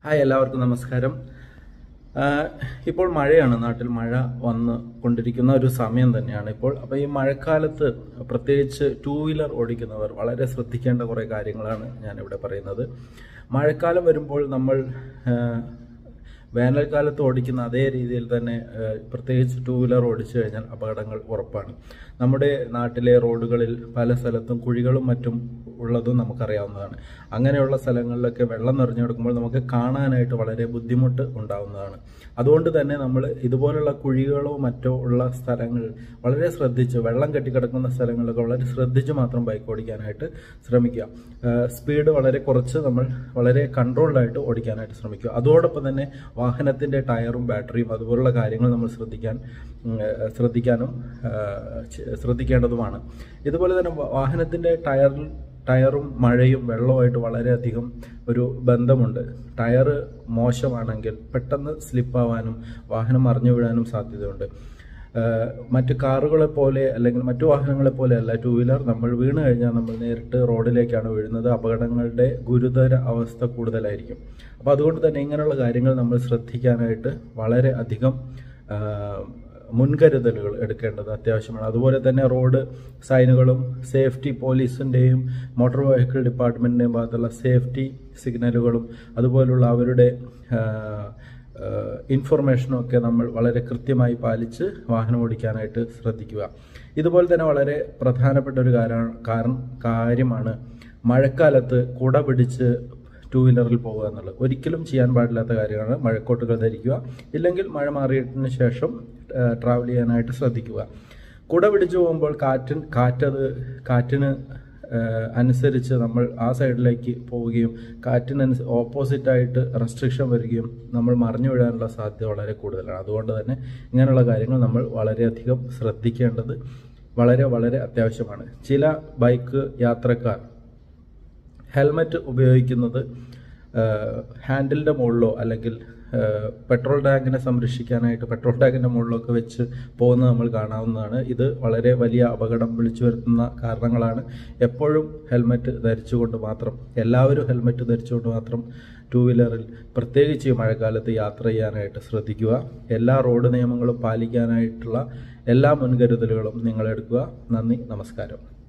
hi എല്ലാവർക്കും നമസ്കാരം ആ, ഇപ്പോൾ മഴയാണ് നാട്ടിൽ മഴ വന്ന് കൊണ്ടിരിക്കുന്ന ഒരു സമയം തന്നെയാണ് ഇപ്പോൾ അപ്പോൾ ഈ മഴക്കാലത്ത് പ്രത്യേകിച്ച് ടൂ വീലർ ഓടിക്കുന്നവർ വളരെ ശ്രദ്ധിക്കേണ്ട കുറേ കാര്യങ്ങളാണ് ഞാനിവിടെ പറയുന്നത് മഴക്കാലം വരുമ്പോൾ നമ്മൾ ആ, വേനൽക്കാലത്ത് ഓടിക്കുന്ന അതേ രീതിയിൽ തന്നെ ആ, പ്രത്യേകിച്ച് ടൂ വീലർ ഓടിച്ചു കഴിഞ്ഞാൽ അപകടങ്ങൾ ഉറപ്പാണ് നമ്മുടെ നാട്ടിലെ റോഡുകളിൽ പല സ്ഥലത്തും കുഴികളും മറ്റും ഉള്ളതും നമുക്കറിയാവുന്നതാണ് അങ്ങനെയുള്ള സ്ഥലങ്ങളിലൊക്കെ വെള്ളം നിറഞ്ഞു കിടക്കുമ്പോൾ നമുക്ക് കാണാനായിട്ട് വളരെ ബുദ്ധിമുട്ട് ഉണ്ടാവുന്നതാണ് അതുകൊണ്ട് തന്നെ നമ്മൾ ഇതുപോലുള്ള കുഴികളോ മറ്റോ ഉള്ള സ്ഥലങ്ങൾ വളരെ ശ്രദ്ധിച്ച് വെള്ളം കെട്ടിക്കിടക്കുന്ന സ്ഥലങ്ങളിലൊക്കെ വളരെ ശ്രദ്ധിച്ച് മാത്രം ബൈക്ക് ഓടിക്കാനായിട്ട് ശ്രമിക്കുക സ്പീഡ് വളരെ കുറച്ച് നമ്മൾ വളരെ കൺട്രോൾഡായിട്ട് ഓടിക്കാനായിട്ട് ശ്രമിക്കുക അതോടൊപ്പം തന്നെ വാഹനത്തിന്റെ ടയറും ബാറ്ററിയും അതുപോലുള്ള കാര്യങ്ങൾ നമ്മൾ ശ്രദ്ധിക്കാൻ ഉം, ഏഹ്, ശ്രദ്ധിക്കാനും ഏഹ്, ചെ- ശ്രദ്ധിക്കേണ്ടതുമാണ് ഇതുപോലെ തന്നെ വാ- വാഹനത്തിന്റെ ടയറിൽ ടയറും മഴയും വെള്ളവുമായിട്ട് വളരെയധികം ഒരു ബന്ധമുണ്ട് ടയർ മോശമാണെങ്കിൽ പെട്ടെന്ന് സ്ലിപ്പാവാനും വാഹനം മറിഞ്ഞു വീഴാനും സാധ്യതയുണ്ട് ഏഹ് മറ്റ് കാറുകളെ പോലെ അല്ലെങ്കിൽ മറ്റു വാഹനങ്ങളെ പോലെയല്ല ടൂ വീലർ നമ്മൾ വീണ് കഴിഞ്ഞാൽ നമ്മൾ നേരിട്ട് റോഡിലേക്കാണ് വീഴുന്നത് അപകടങ്ങളുടെ ഗുരുതര അവസ്ഥ കൂടുതലായിരിക്കും അപ്പോൾ അതുകൊണ്ട് തന്നെ ഇങ്ങനെയുള്ള കാര്യങ്ങൾ നമ്മൾ ശ്രദ്ധിക്കാനായിട്ട് വളരെ അധികം ആഹ് മുൻകരുതലുകൾ എടുക്കേണ്ടത് അത്യാവശ്യമാണ് അതുപോലെ തന്നെ റോഡ് സൈനുകളും സേഫ്റ്റി പോലീസിൻ്റെയും മോട്ടോർ വെഹിക്കിൾ ഡിപ്പാർട്ട്മെൻറ്റിൻ്റെയും ഭാഗത്തുള്ള സേഫ്റ്റി സിഗ്നലുകളും അതുപോലുള്ള അവരുടെ ആഹ്, ആഹ്, ഇൻഫർമേഷനും ഒക്കെ നമ്മൾ വളരെ കൃത്യമായി പാലിച്ച് വാഹനം ഓടിക്കാനായിട്ട് ശ്രദ്ധിക്കുക ഇതുപോലെ തന്നെ വളരെ പ്രധാനപ്പെട്ട ഒരു കാര- കാരണം കാര്യമാണ് മഴക്കാലത്ത് കുട പിടിച്ച് ടൂ വീലറിൽ പോകുക എന്നുള്ളത് ഒരിക്കലും ചെയ്യാൻ പാടില്ലാത്ത കാര്യമാണ് മഴക്കോട്ടുകൾ ധരിക്കുക ഇല്ലെങ്കിൽ മഴ മാറിയതിന് ശേഷം ട്രാവൽ ചെയ്യാനായിട്ട് ശ്രദ്ധിക്കുക കുട പിടിച്ചു പോകുമ്പോൾ കാറ്റിൻ കാറ്റത് കാറ്റിന് ഏഹ്, അനുസരിച്ച് നമ്മൾ ആ സൈഡിലേക്ക് പോവുകയും കാറ്റിന് ഓപ്പോസിറ്റായിട്ട് റെസ്ട്രിക്ഷൻ വരികയും നമ്മൾ മറിഞ്ഞു വീഴാനുള്ള സാധ്യത വളരെ കൂടുതലാണ് അതുകൊണ്ട് തന്നെ ഇങ്ങനെയുള്ള കാര്യങ്ങൾ നമ്മൾ വളരെയധികം ശ്രദ്ധിക്കേണ്ടത് വളരെ വളരെ അത്യാവശ്യമാണ് ചില ബൈക്ക് യാത്രക്കാർ ഹെൽമറ്റ് ഉപയോഗിക്കുന്നത് ഹാൻഡിലിൻ്റെ മുകളിലോ അല്ലെങ്കിൽ ആഹ്, പെട്രോൾ ടാങ്കിനെ സംരക്ഷിക്കാനായിട്ട് പെട്രോൾ ടാങ്കിൻ്റെ മുകളിലൊക്കെ വെച്ച് പോകുന്നത് നമ്മൾ കാണാവുന്നതാണ് ഇത് വളരെ വലിയ അപകടം വിളിച്ചു വരുത്തുന്ന കാരണങ്ങളാണ് എപ്പോഴും ഹെൽമറ്റ് ധരിച്ചുകൊണ്ട് മാത്രം എല്ലാവരും ഹെൽമറ്റ് ധരിച്ചുകൊണ്ട് മാത്രം ടൂ വീലറിൽ പ്രത്യേകിച്ച് ഈ മഴക്കാലത്ത് യാത്ര ചെയ്യാനായിട്ട് ശ്രദ്ധിക്കുക എല്ലാ റോഡ് നിയമങ്ങളും പാലിക്കാനായിട്ടുള്ള എല്ലാ മുൻകരുതലുകളും നിങ്ങൾ എടുക്കുക നന്ദി നമസ്കാരം